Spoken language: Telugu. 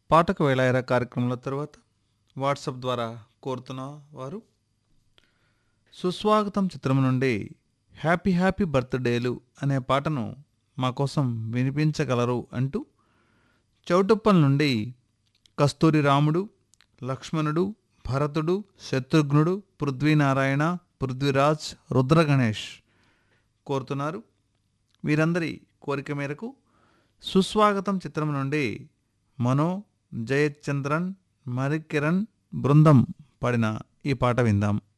పాటకు వేళాయరా కార్యక్రమంలో తర్వాత వాట్సాప్ ద్వారా కోరుతున్న వారు సుస్వాగతం చిత్రం నుండి హ్యాపీ హ్యాపీ బర్త్డేలు అనే పాటను మా కోసం వినిపించగలరు అంటూ చౌటుప్పల్ నుండి కస్తూరి రాముడు లక్ష్మణుడు భరతుడు శత్రుఘ్నుడు పృథ్వీనారాయణ పృథ్వీరాజ్ రుద్రగణేష్ కోరుతున్నారు వీరందరి కోరిక మేరకు సుస్వాగతం చిత్రం నుండి మనో జయచంద్రన్ మరికిరణ్ బృందం పాడిన ఈ పాట విందాం